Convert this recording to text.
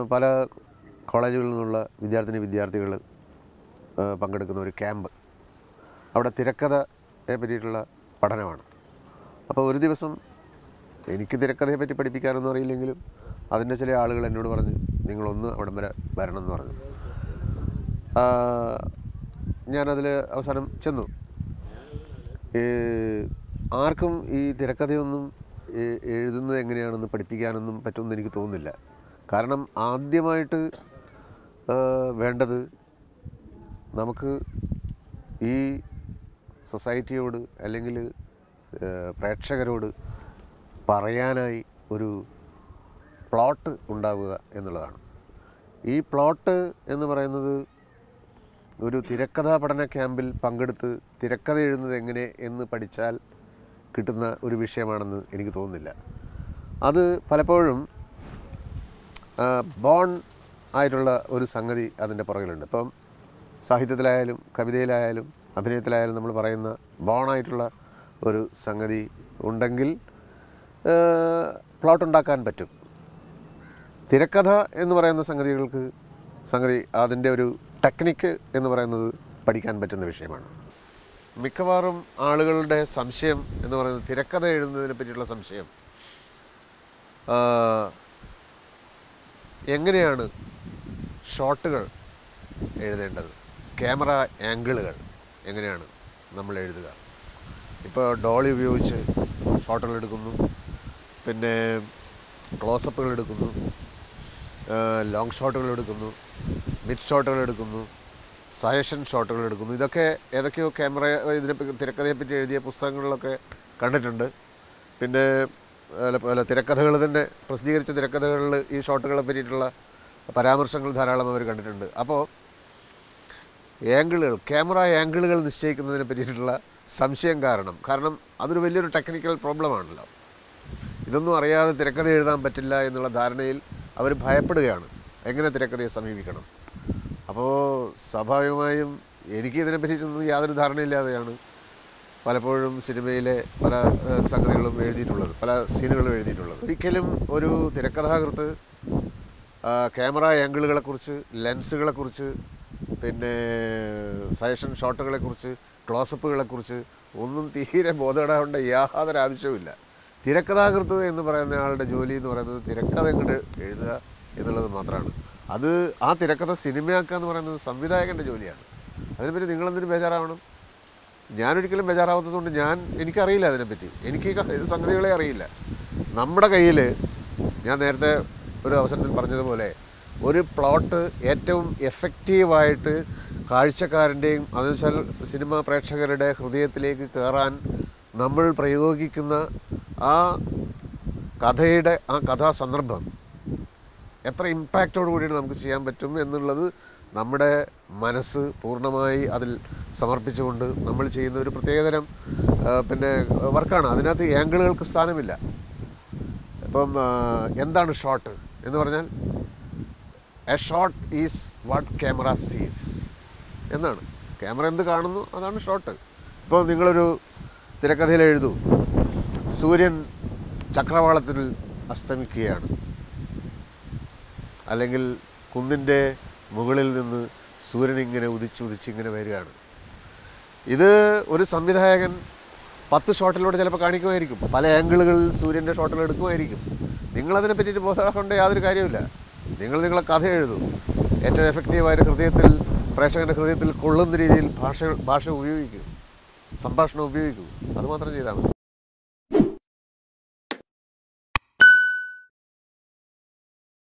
പല കോളേജുകളിൽ നിന്നുള്ള വിദ്യാർത്ഥിനി വിദ്യാർത്ഥികൾ പങ്കെടുക്കുന്ന ഒരു ക്യാമ്പ് അവിടെ തിരക്കഥയെ പറ്റിയിട്ടുള്ള പഠനമാണ് അപ്പോൾ ഒരു ദിവസം എനിക്ക് തിരക്കഥയെ പറ്റി പഠിപ്പിക്കാനൊന്നും അറിയില്ലെങ്കിലും അതിൻ്റെ ചില ആളുകൾ എന്നോട് പറഞ്ഞു നിങ്ങളൊന്ന് അവിടം വരെ വരണം എന്ന് പറഞ്ഞു ആ, ഞാനതിൽ അവസാനം ചെന്നു ഈ ആർക്കും ഈ തിരക്കഥയൊന്നും എ- എഴുതുന്നത് എങ്ങനെയാണെന്ന് പഠിപ്പിക്കാനൊന്നും പറ്റുമെന്ന് എനിക്ക് തോന്നുന്നില്ല കാരണം ആദ്യമായിട്ട് ആ, വേണ്ടത് നമുക്ക് ഈ സൊസൈറ്റിയോട് അല്ലെങ്കിൽ ആ, പ്രേക്ഷകരോട് പറയാനായി ഒരു പ്ലോട്ട് ഉണ്ടാവുക എന്നുള്ളതാണ് ഈ പ്ലോട്ട് എന്ന് പറയുന്നത് ഒരു തിരക്കഥാ പഠന ക്യാമ്പിൽ പങ്കെടുത്ത് തിരക്കഥ എഴുതുന്നത് എങ്ങനെ എന്ന് പഠിച്ചാൽ കിട്ടുന്ന ഒരു വിഷയമാണെന്ന് എനിക്ക് തോന്നുന്നില്ല അത് പലപ്പോഴും ബോൺ ആയിട്ടുള്ള ഒരു സംഗതി അതിൻ്റെ പുറകിലുണ്ട് ഇപ്പം സാഹിത്യത്തിലായാലും കവിതയിലായാലും അഭിനയത്തിലായാലും നമ്മൾ പറയുന്ന ബോണായിട്ടുള്ള ഒരു സംഗതി ഉണ്ടെങ്കിൽ പ്ലോട്ട് ഉണ്ടാക്കാൻ പറ്റും തിരക്കഥ എന്ന് പറയുന്ന സംഗതികൾക്ക് സംഗതി അതിൻ്റെ ഒരു ടെക്നിക്ക് എന്ന് പറയുന്നത് പഠിക്കാൻ പറ്റുന്ന വിഷയമാണ് മിക്കവാറും ആളുകളുടെ സംശയം എന്ന് പറയുന്നത് തിരക്കഥ എഴുതുന്നതിനെ പറ്റിയുള്ള സംശയം ആ, എങ്ങനെയാണ് ഷോട്ടുകൾ എഴുതേണ്ടത് ക്യാമറ ആംഗിളുകൾ എങ്ങനെയാണ് നമ്മൾ എഴുതുക ഇപ്പോൾ ഡോളി ഉപയോഗിച്ച് ഷോട്ടുകൾ എടുക്കുന്നു പിന്നെ ക്ലോസപ്പുകൾ എടുക്കുന്നു ലോങ് ഷോട്ടുകൾ എടുക്കുന്നു മിഡ് ഷോട്ടുകൾ എടുക്കുന്നു സജഷൻ ഷോട്ടുകൾ എടുക്കുന്നു ഇതൊക്കെ ഏതൊക്കെയോ ക്യാമറ ഇതിനെ തിരക്കഥയെ പറ്റി എഴുതിയ പുസ്തകങ്ങളിലൊക്കെ കണ്ടിട്ടുണ്ട് പിന്നെ അല്ല, അല്ല, തിരക്കഥകൾ തന്നെ പ്രസിദ്ധീകരിച്ച തിരക്കഥകളിൽ ഈ ഷോട്ടുകളെ പറ്റിയിട്ടുള്ള പരാമർശങ്ങൾ ധാരാളം അവർ കണ്ടിട്ടുണ്ട് അപ്പോൾ ആംഗിളുകൾ ക്യാമറ ആംഗിളുകൾ നിശ്ചയിക്കുന്നതിനെ പറ്റിയിട്ടുള്ള സംശയം കാരണം കാരണം അതൊരു വലിയൊരു ടെക്നിക്കൽ പ്രോബ്ലമാണല്ലോ ഇതൊന്നും അറിയാതെ തിരക്കഥ എഴുതാൻ പറ്റില്ല എന്നുള്ള ധാരണയിൽ അവർ ഭയപ്പെടുകയാണ് എങ്ങനെ തിരക്കഥയെ സമീപിക്കണം അപ്പോൾ സ്വാഭാവികമായും എനിക്ക് ഇതിനെ പറ്റിയിട്ടൊന്നും യാതൊരു ധാരണയില്ലാതെയാണ് പലപ്പോഴും സിനിമയിലെ പല ഏഹ്, സംഗതികളും എഴുതിയിട്ടുള്ളത് പല സീനുകളും എഴുതിയിട്ടുള്ളത് ഒരിക്കലും ഒരു തിരക്കഥാകൃത്ത് ആ, ക്യാമറ ആംഗിളുകളെക്കുറിച്ച് ലെൻസുകളെക്കുറിച്ച് പിന്നെ സജഷൻ ഷോട്ടുകളെക്കുറിച്ച് ക്ലോസപ്പുകളെക്കുറിച്ച് ഒന്നും തീരെ ബോധപ്പെടാവേണ്ട യാതൊരു ആവശ്യവുമില്ല തിരക്കഥാകൃത്ത് എന്ന് പറയുന്ന ആളുടെ ജോലി എന്ന് പറയുന്നത് തിരക്കഥ ഇങ്ങോട്ട് എഴുതുക എന്നുള്ളത് മാത്രമാണ് അത് ആ തിരക്കഥ സിനിമയാക്കുക എന്ന് പറയുന്നത് സംവിധായകൻ്റെ ജോലിയാണ് അതിനെപ്പറ്റി നിങ്ങളെന്തിനു ബേജാറാവണം ഞാനൊരിക്കലും ബേജാറാവാത്തതുകൊണ്ട് ഞാൻ എനിക്കറിയില്ല അതിനെപ്പറ്റി എനിക്ക് ഈ ക- ഇത് സംഗതികളെ അറിയില്ല നമ്മുടെ കയ്യിൽ ഞാൻ നേരത്തെ ഒരു അവസരത്തിൽ പറഞ്ഞതുപോലെ ഒരു പ്ലോട്ട് ഏറ്റവും എഫക്റ്റീവായിട്ട് കാഴ്ചക്കാരൻ്റെയും അതെന്ന് വെച്ചാൽ സിനിമ പ്രേക്ഷകരുടെ ഹൃദയത്തിലേക്ക് കയറാൻ നമ്മൾ പ്രയോഗിക്കുന്ന ആ കഥയുടെ ആ കഥാസന്ദർഭം എത്ര ഇമ്പാക്റ്റോട് കൂടിയിട്ട് നമുക്ക് ചെയ്യാൻ പറ്റും എന്നുള്ളത് നമ്മുടെ മനസ്സ് പൂർണ്ണമായി അതിൽ സമർപ്പിച്ചുകൊണ്ട് നമ്മൾ ചെയ്യുന്ന ഒരു പ്രത്യേകതരം ആ, പിന്നെ വർക്കാണ് അതിനകത്ത് ആംഗിളുകൾക്ക് സ്ഥാനമില്ല ഇപ്പം ആ, എന്താണ് ഷോട്ട് എന്ന് പറഞ്ഞാൽ a shot is what camera sees എന്നാണ് ക്യാമറ എന്ത് കാണുന്നു അതാണ് ഷോട്ട് ഇപ്പോൾ നിങ്ങളൊരു തിരക്കഥയിൽ എഴുതൂ സൂര്യൻ ചക്രവാളത്തിൽ അസ്തമിക്കുകയാണ് അല്ലെങ്കിൽ കുന്നിൻ്റെ മുകളിൽ നിന്ന് സൂര്യൻ ഇങ്ങനെ ഉദിച്ചുദിച്ച് ഇങ്ങനെ വരികയാണ് ഇത് ഒരു സംവിധായകൻ പത്ത് ഷോട്ടിലൂടെ ചിലപ്പോൾ കാണിക്കുമായിരിക്കും പല ആംഗിളുകളിൽ സൂര്യൻ്റെ ഷോട്ടുകൾ എടുക്കുമായിരിക്കും നിങ്ങളതിനെ പറ്റിയിട്ട് ബോധമാക്കേണ്ട യാതൊരു കാര്യമില്ല നിങ്ങൾ നിങ്ങളെ കഥ എഴുതൂ ഏറ്റവും എഫക്റ്റീവായിട്ട് ഹൃദയത്തിൽ പ്രേക്ഷകൻ്റെ ഹൃദയത്തിൽ കൊള്ളുന്ന രീതിയിൽ ഭാഷ ഭാഷ ഉപയോഗിക്കൂ സംഭാഷണം ഉപയോഗിക്കൂ അത് മാത്രം ചെയ്താൽ മതി